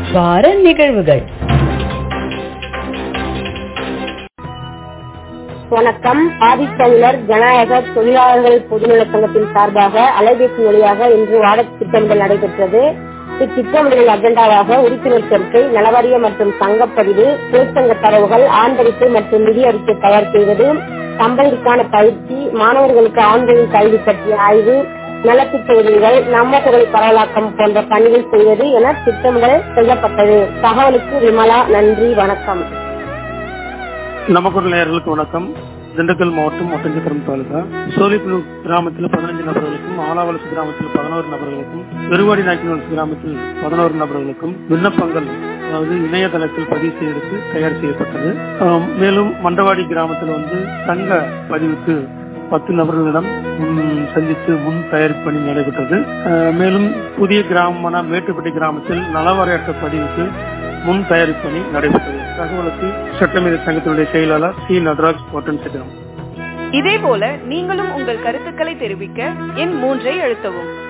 வார நிகழ்வுகள் வணக்கம் ஆதித்தமிழர் ஜனநாயக தொழிலாளர்கள் பொதுநல சங்கத்தின் சார்பாக அலைபேசி வழியாக இன்று வாடகை திட்டமிடல் நடைபெற்றது இத்திட்டமிடல் அஜெண்டாவாக உறுப்பினர் சேர்க்கை நலவாரிய மற்றும் சங்கப்பதிவு தொழிற்சங்க தரவுகள் ஆண்டறிக்கை மற்றும் நிதி அறிக்கை தயார் செய்வது சம்பந்திக்கான பயிற்சி மாணவர்களுக்கு ஆன்லைன் கல்வி பற்றிய ஆய்வு நலத்திட்ட உதவிகள் நம்ம குரல் பரவலாக்கம் போன்ற பணிகள் செய்வது என திட்டமிடல் செய்யப்பட்டது தகவலுக்கு விமலா நன்றி வணக்கம் நமக்குள்ள நேயர்களுக்கு வணக்கம் திண்டுக்கல் மாவட்டம் ஒட்டஞ்சத்திரம் தாலுகா சோழிப்புலு கிராமத்தில் பதினஞ்சு நபர்களுக்கும் ஆலாவலசு கிராமத்தில் பதினோரு நபர்களுக்கும் பெருவாடி நாய்க்கல் கிராமத்தில் பதினோரு நபர்களுக்கும் விண்ணப்பங்கள் அதாவது இணையதளத்தில் பதிவு செய்வதற்கு தயார் செய்யப்பட்டது ஆம், மேலும் மண்டவாடி கிராமத்தில் வந்து சங்க பதிவுக்கு பத்து நபர்களிடம் ம், சந்தித்து முன் தயாரிப்பு பணி நடைபெற்றது அஹ், மேலும் புதிய கிராமமான மேட்டுப்பட்டி கிராமத்தில் நலவரையற்ற பதிவுக்கு முன் தயாரிப்பு பணி நடைபெற்றது தகவலுக்கு சட்டமேதை சங்கத்தினுடைய செயலாளர் சி நடராஜ் ஒட்டன் சித்திரம் இதேபோல நீங்களும் உங்கள் கருத்துக்களை தெரிவிக்க எண் மூன்றை அழுத்தவும்